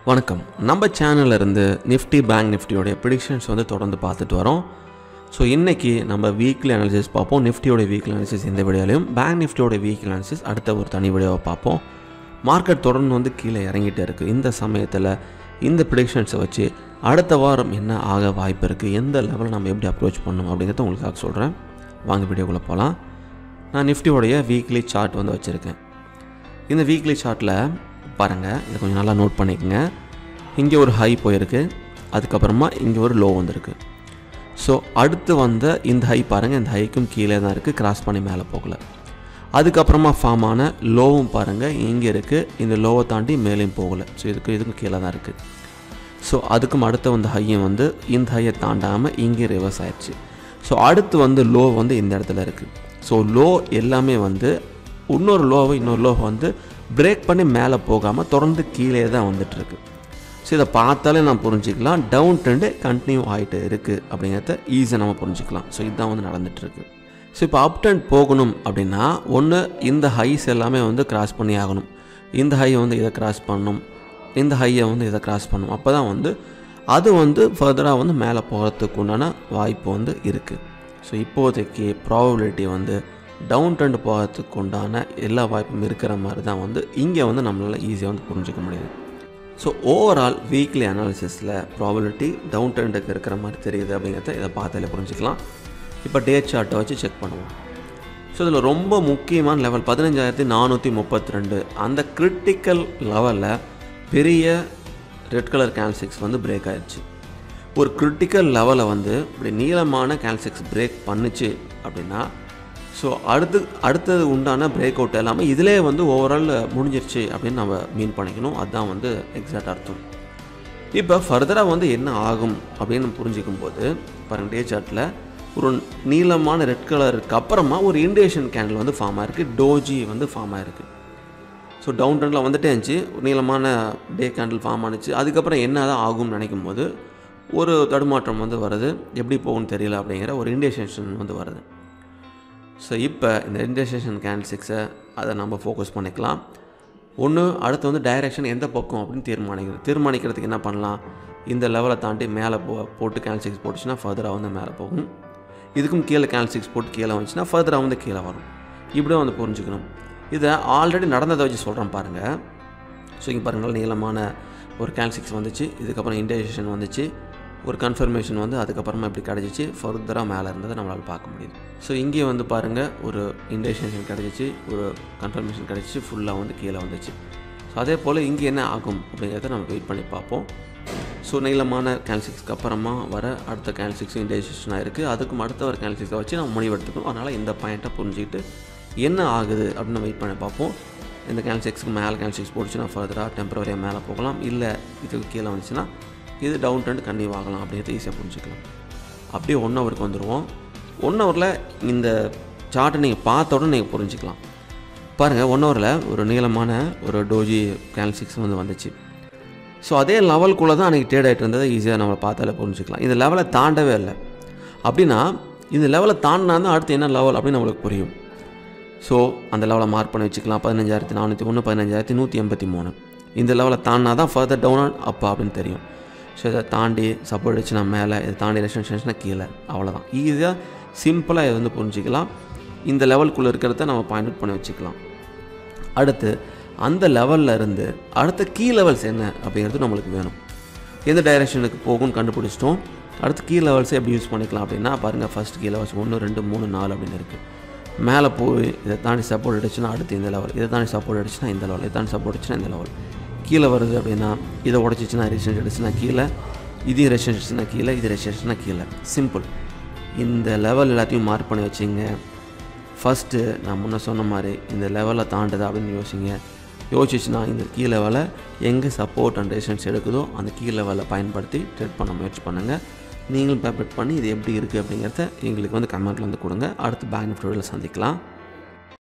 வணக்கம் நம்ம சேனல்ல இருந்து நிஃப்டி பேங்க் நிஃப்டியோடைய ப்ரிடிக்ஷன்ஸ் வந்து தொடர்ந்து பார்த்துட்டு வரோம் ஸோ இன்றைக்கி நம்ம வீக்லி அனாலிசிஸ் பார்ப்போம் நிஃப்டியோட வீக்லி அனாலிசிஸ் இந்த வீடியோலையும் பேங்க் நிஃப்டியோட வீக்லி அனாலிசிஸ் அடுத்த ஒரு தனி வீடியோவை பார்ப்போம் மார்க்கெட் தொடர்ந்து வந்து கீழே இறங்கிட்டே இருக்குது இந்த சமயத்தில் இந்த ப்ரிடிக்ஷன்ஸை வச்சு அடுத்த வாரம் என்ன ஆக வாய்ப்பு இருக்குது எந்த லெவலில் நம்ம எப்படி அப்ரோச் பண்ணணும் அப்படிங்கிறத உங்களுக்காக சொல்கிறேன் வாங்க வீடியோக்குள்ளே போகலாம் நான் நிஃப்டியோடைய வீக்லி சார்ட் வந்து வச்சுருக்கேன் இந்த வீக்லி சார்ட்டில் பாருங்கள் இதை கொஞ்சம் நல்லா நோட் பண்ணிக்கோங்க இங்கே ஒரு ஹை போயிருக்கு அதுக்கப்புறமா இங்கே ஒரு லோ வந்திருக்கு ஸோ அடுத்து வந்த இந்த ஹை பாருங்கள் இந்த ஹைக்கும் கீழே தான் இருக்குது கிராஸ் பண்ணி மேலே போகல அதுக்கப்புறமா ஃபார்ம் ஆன லோவும் பாருங்கள் இங்கே இருக்குது இந்த லோவை தாண்டி மேலேயும் போகலை ஸோ இதுக்கு இதுக்கும் கீழே தான் இருக்குது ஸோ அதுக்கும் அடுத்து வந்த ஹையும் வந்து இந்த ஹையை தாண்டாமல் இங்கே ரிவர்ஸ் ஆயிடுச்சு ஸோ அடுத்து வந்து லோ வந்து இந்த இடத்துல இருக்குது ஸோ லோ எல்லாமே வந்து இன்னொரு லோவை இன்னொரு லோ வந்து பிரேக் பண்ணி மேலே போகாமல் தொடர்ந்து கீழே தான் வந்துட்டுருக்கு ஸோ இதை பார்த்தாலே நான் புரிஞ்சிக்கலாம் டவுன் ட்ரெண்டு கண்டினியூ ஆகிட்டு இருக்குது அப்படிங்கிறத ஈஸியாக நம்ம புரிஞ்சுக்கலாம் ஸோ இதுதான் வந்து நடந்துகிட்ருக்கு ஸோ இப்போ அப் ட்ரெண்ட் போகணும் அப்படின்னா ஒன்று இந்த ஹைஸ் எல்லாமே வந்து கிராஸ் பண்ணி ஆகணும் இந்த ஹை வந்து இதை கிராஸ் பண்ணணும் இந்த ஹையை வந்து இதை கிராஸ் பண்ணணும் அப்போ தான் வந்து அது வந்து ஃபர்தராக வந்து மேலே போகிறதுக்கு உண்டான வாய்ப்பு வந்து இருக்குது ஸோ இப்போதைக்கு ப்ராபபிலிட்டி வந்து டவுன் ட்ரெண்ட் போகிறதுக்கு உண்டான எல்லா வாய்ப்பும் இருக்கிற மாதிரி தான் வந்து இங்கே வந்து நம்மளால் ஈஸியாக வந்து புரிஞ்சிக்க முடியுது ஸோ ஓவரால் வீக்லி அனாலிசிஸில் ப்ராபபிலிட்டி டவுன் ட்ரெண்டுக்கு இருக்கிற மாதிரி தெரியுது அப்படிங்கிறத இதை பார்த்தாலே புரிஞ்சுக்கலாம் இப்போ டே சார்ட்டை வச்சு செக் பண்ணுவோம் ஸோ இதில் ரொம்ப முக்கியமான லெவல் பதினஞ்சாயிரத்தி நானூற்றி முப்பத்தி ரெண்டு அந்த கிரிட்டிக்கல் லெவலில் பெரிய ரெட் கலர் கேல்சிக்ஸ் வந்து பிரேக் ஆயிடுச்சு ஒரு கிரிட்டிக்கல் லெவலை வந்து இப்படி நீளமான கேல்சிக்ஸ் பிரேக் பண்ணுச்சு அப்படின்னா ஸோ அடுத்து அடுத்தது உண்டான பிரேக் அவுட் எல்லாமே இதிலே வந்து ஓவரால் முடிஞ்சிருச்சு அப்படின்னு நம்ம மீன் பண்ணிக்கணும் அதுதான் வந்து எக்ஸாக்ட் அர்த்தம் இப்போ ஃபர்தராக வந்து என்ன ஆகும் அப்படின்னு புரிஞ்சிக்கும் போது பாருங்கள் டே சார்ட்டில் ஒரு நீளமான ரெட் கலருக்கு அப்புறமா ஒரு இண்டியேஷன் கேண்டில் வந்து ஃபார்ம் ஆயிருக்கு டோஜி வந்து ஃபார்ம் ஆயிருக்கு ஸோ டவுன் ட்ரெண்டில் வந்துட்டே இருந்துச்சு நீளமான டே கேண்டில் ஃபார்ம் ஆனிச்சு அதுக்கப்புறம் என்ன தான் ஆகும்னு நினைக்கும் போது ஒரு தடுமாற்றம் வந்து வருது எப்படி போகும்னு தெரியல அப்படிங்கிற ஒரு இண்டியேஷன் வந்து வருது ஸோ இப்போ இந்த இண்டியேஷன் கேண்டில்ஸிக்ஸை அதை நம்ம ஃபோக்கஸ் பண்ணிக்கலாம் ஒன்று அடுத்து வந்து டைரெக்ஷன் எந்த பக்கம் அப்படின்னு தீர்மானிக்கிறது தீர்மானிக்கிறதுக்கு என்ன பண்ணலாம் இந்த லெவலை தாண்டி மேலே போ போட்டு கேல்சிக்ஸ் போட்டுச்சுன்னா ஃபர்தராக வந்து மேலே போகும் இதுக்கும் கீழே கேல்சிக்ஸ் போட்டு கீழே வந்துச்சுன்னா ஃபர்தராக வந்து கீழே வரும் இப்படியே வந்து புரிஞ்சுக்கணும் இதை ஆல்ரெடி நடந்ததை வச்சு சொல்கிறேன் பாருங்கள் ஸோ இங்கே பாருங்கள் நீளமான ஒரு கேல்சிக்ஸ் வந்துச்சு இதுக்கப்புறம் இண்டியேஷன் வந்துச்சு ஒரு கன்ஃபர்மேஷன் வந்து அதுக்கப்புறமா எப்படி கிடச்சிச்சு ஃபர்தராக மேலே இருந்ததை நம்மளால் பார்க்க முடியுது ஸோ இங்கே வந்து பாருங்கள் ஒரு இண்டியேஷன் கிடச்சிச்சு ஒரு கன்ஃபர்மேஷன் கிடச்சிச்சு ஃபுல்லாக வந்து கீழே வந்துச்சு ஸோ அதே போல் இங்கே என்ன ஆகும் அப்படிங்கிறத நம்ம வெயிட் பண்ணி பார்ப்போம் ஸோ நீளமான கேல்சிக்ஸ்க்கு அப்புறமா வர அடுத்த கேல்சிக்ஸ் இண்டியேஷனாக இருக்குது அதுக்கும் அடுத்த ஒரு கேல்சிக்ஸை வச்சு நம்ம முடிவெடுத்துக்கணும் அதனால் இந்த பாயிண்ட்டை புரிஞ்சுக்கிட்டு என்ன ஆகுது அப்படின்னு வெயிட் பண்ணி பார்ப்போம் இந்த கேல்சிக்ஸ்க்கு மேலே கேல்சிக்ஸ் போட்டுச்சுன்னா ஃபர்தராக டெம்பரவரியாக மேலே போகலாம் இல்லை இதுக்கு கீழே வந்துச்சுன்னா இது டவுன் ட்ரெண்ட் கன்டினியூ ஆகலாம் அப்படிங்கிறத ஈஸியாக புரிஞ்சுக்கலாம் அப்படியே ஒன் ஹவருக்கு வந்துடுவோம் ஒன் ஹவரில் இந்த சார்ட்டை நீங்கள் பார்த்த உடனே நீங்கள் புரிஞ்சுக்கலாம் பாருங்கள் ஒன் ஹவரில் ஒரு நீளமான ஒரு டோஜி கேல்சிக்ஸ் வந்து வந்துச்சு ஸோ அதே லெவலுக்குள்ளே தான் அன்றைக்கி ட்ரேட் ஆகிட்டு இருந்ததை ஈஸியாக நம்ம பார்த்தாலே புரிஞ்சுக்கலாம் இந்த லெவலை தாண்டவே இல்லை அப்படின்னா இந்த லெவலை தாண்டினா தான் அடுத்து என்ன லெவல் அப்படின்னு நம்மளுக்கு புரியும் ஸோ அந்த லெவலை மார்க் பண்ணி வச்சுக்கலாம் பதினஞ்சாயிரத்தி நானூற்றி ஒன்று பதினஞ்சாயிரத்தி நூற்றி எண்பத்தி மூணு இந்த லெவலை தாண்டினா தான் ஃபர்தர் டவுன் அப்பா அப்படின்னு தெரியும் ஸோ இதை தாண்டி சப்போர்ட் அடிச்சுனா மேலே இதை தாண்டி ரெஸ்ட்ரிக்ஷன்ஸ்னால் கீழே அவ்வளோதான் ஈஸியாக சிம்பிளாக இதை வந்து புரிஞ்சிக்கலாம் இந்த லெவலுக்குள்ளே இருக்கிறத நம்ம பாயிண்ட் அவுட் பண்ணி வச்சுக்கலாம் அடுத்து அந்த லெவலில் இருந்து அடுத்த கீ லெவல்ஸ் என்ன அப்படிங்கிறது நம்மளுக்கு வேணும் எந்த டைரெக்ஷனுக்கு போகும்னு கண்டுபிடிச்சிட்டோம் அடுத்து கீ லெவல்ஸை எப்படி யூஸ் பண்ணிக்கலாம் அப்படின்னா பாருங்கள் ஃபஸ்ட் கீ லெவல்ஸ் ஒன்று ரெண்டு மூணு நாலு அப்படின்னு இருக்குது மேலே போய் இதை தாண்டி சப்போர்ட் அடிச்சுன்னா அடுத்து இந்த லெவல் இதை தாண்டி சப்போர்ட் அடிச்சுன்னா இந்த லெவல் இதை தாண்டி சப்போர்ட் அடிச்சுன்னா இந்த லெவல் கீழே வருது அப்படின்னா இதை உடச்சிச்சுன்னா ரெசிஸ்டன்ஸ் அடிச்சுன்னா கீழே இதையும் ரெசிஸ்டன்ஸ்னா கீழே இது ரெசிஸ்டன்ஸ்னா கீழே சிம்பிள் இந்த லெவல் எல்லாத்தையும் மார்க் பண்ணி வச்சிங்க ஃபஸ்ட்டு நான் முன்ன சொன்ன மாதிரி இந்த லெவலை தாண்டுதா அப்படின்னு யோசிங்க யோசிச்சுன்னா இந்த கீ லெவலை எங்கே சப்போர்ட் அண்ட் ரெசிஸ்டன்ஸ் எடுக்குதோ அந்த கீ லெவலை பயன்படுத்தி ட்ரெட் பண்ண முயற்சி பண்ணுங்கள் நீங்களும் பேப்பர் பண்ணி இது எப்படி இருக்குது அப்படிங்கிறத எங்களுக்கு வந்து கமெண்ட்டில் வந்து கொடுங்க அடுத்து பேங்க் நிஃப்டியில் சந்திக்கலாம்